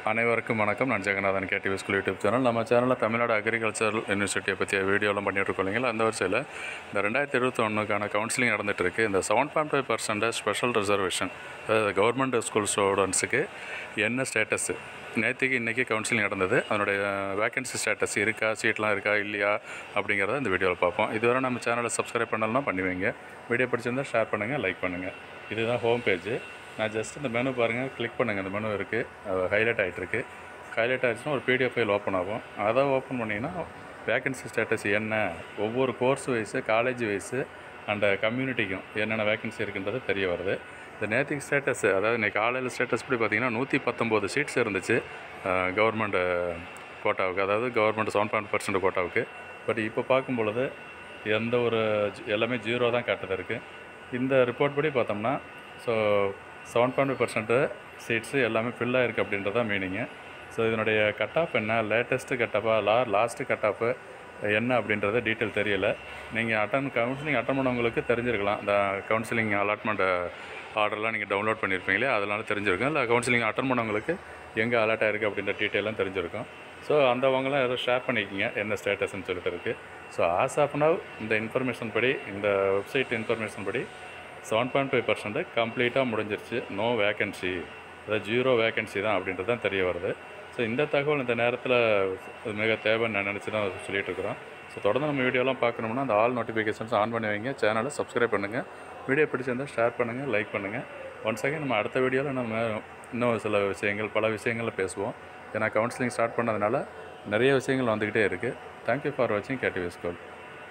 அனைவருக்கும் வணக்கம் நான் Jeganathan KTV school YouTube channel நம்ம சேனலில் தமிழ்நாடு அக்ரிகல்ச்சர் யூனிவர்சிட்டியை பற்றிய வீடியோலாம் பண்ணிட்டு இருக்கோம் இல்லைங்களா அந்த வரிசையில் இந்த ரெண்டாயிரத்தி இருபத்தொன்னுக்கான கவுன்சிலிங் நடந்துட்டு இருக்கு இந்த seven point five percentage special reservation அதாவது கவர்மெண்ட் ஸ்கூல் ஸ்டூடெண்ட்ஸுக்கு என்ன ஸ்டேட்டஸ் நேற்றுக்கு இன்றைக்கி கவுன்சிலிங் நடந்தது அதனுடைய வேகன்சி ஸ்டேட்டஸ் இருக்கா சீட்லாம் இருக்கா இல்லையா அப்படிங்கிறத இந்த வீடியோவில் பார்ப்போம் இதுவரை நம்ம சேனலை சப்ஸ்கிரைப் பண்ணலன்னா பண்ணுவீங்க வீடியோ பிடிச்சிருந்தா ஷேர் பண்ணுங்கள் லைக் பண்ணுங்கள் இதுதான் ஹோம் பேஜ் நான் ஜஸ்ட் இந்த மெனு பாருங்கள் கிளிக் பண்ணுங்கள் இந்த மெனு இருக்குது ஹைலைட் ஆகிட்டுருக்கு ஹைலைட் ஆகிடுச்சுன்னா ஒரு பிடிஎஃப் ஃபைல் ஓப்பன் ஆகும் அதை ஓப்பன் பண்ணிங்கன்னா வேகன்சி ஸ்டேட்டஸ் என்ன ஒவ்வொரு course wise college wise and கம்யூனிட்டிக்கும் என்னென்ன வேகன்சி இருக்குன்றது தெரிய வருது இந்த நேத்திக் ஸ்டேட்டஸ் அதாவது இன்றைக்கி காலையில் ஸ்டேட்டஸ் படி பார்த்தீங்கன்னா நூற்றி பத்தொம்போது சீட்ஸ் இருந்துச்சு கவர்மெண்ட் கோட்டாவுக்கு அதாவது கவர்மெண்ட் செவன் பாயிண்ட் பர்சன்ட் கோட்டாவுக்கு பட் இப்போ பார்க்கும் பொழுது எந்த ஒரு ஜி- எல்லாமே ஜீரோ தான் காட்டுது இருக்குது இந்த ரிப்போர்ட் படி பார்த்தோம்னா so seven point five percent seats எல்லாமே ஃபில் ஆயிருக்கு அப்படின்றது தான் மீனிங்கு ஸோ இதனுடைய கட் ஆஃப் என்ன லேட்டஸ்ட்டு கட் ஆஃபா லா லாஸ்ட்டு கட் ஆஃபு என்ன அப்படின்றது டீட்டெயில் தெரியல நீங்கள் அட்டன் கவுன்சிலிங் அட்டன் பண்ணவங்களுக்கு தெரிஞ்சிருக்கலாம் இந்த கவுன்சிலிங் அலாட்மெண்ட் ஆர்டர்லாம் நீங்கள் டவுன்லோட் பண்ணியிருப்பீங்களே அதனால தெரிஞ்சிருக்கும் இல்லை கவுன்சிலிங் அட்டன் பண்ணவங்களுக்கு எங்கே அலர்ட் ஆயிருக்கு அப்படின்ற டீட்டெயிலாம் தெரிஞ்சிருக்கும் ஸோ அந்தவங்களாம் ஏதோ ஷேர் பண்ணிக்கிங்க என்ன ஸ்டேட்டஸ்ன்னு சொல்லிட்டு இருக்குது ஸோ ஆஸ் ஆஃப் நவ் இந்த இன்ஃபர்மேஷன் படி இந்த வெப்சைட் இன்ஃபர்மேஷன் படி செவன் பாயிண்ட் ஃபைவ் பர்சன்ட் கம்ப்ளீட்டாக முடிஞ்சிருச்சு நோ வேகன்சி அதாவது ஜீரோ வேகன்சி தான் அப்படின்றது தான் தெரிய வருது ஸோ இந்த தகவல் இந்த நேரத்தில் மிக தேவைன்னு நான் நினச்சி தான் சொல்லிட்டு இருக்கிறோம் ஸோ தொடர்ந்து நம்ம வீடியோலாம் பார்க்கணும்னா அந்த ஆல் நோட்டிஃபிகேஷன்ஸ் ஆன் பண்ணி வைங்க சேனலை சப்ஸ்கிரைப் பண்ணுங்கள் வீடியோ பிடிச்சிருந்தால் ஷேர் பண்ணுங்கள் லைக் பண்ணுங்கள் ஒன் செகண்ட் நம்ம அடுத்த வீடியோவில் நம்ம இன்னும் சில விஷயங்கள் பல விஷயங்களில் பேசுவோம் ஏன்னா கவுன்சிலிங் ஸ்டார்ட் பண்ணதுனால நிறைய விஷயங்கள் வந்துக்கிட்டே இருக்குது தேங்க்யூ ஃபார் வாட்சிங் கேடிவி ஸ்கூல்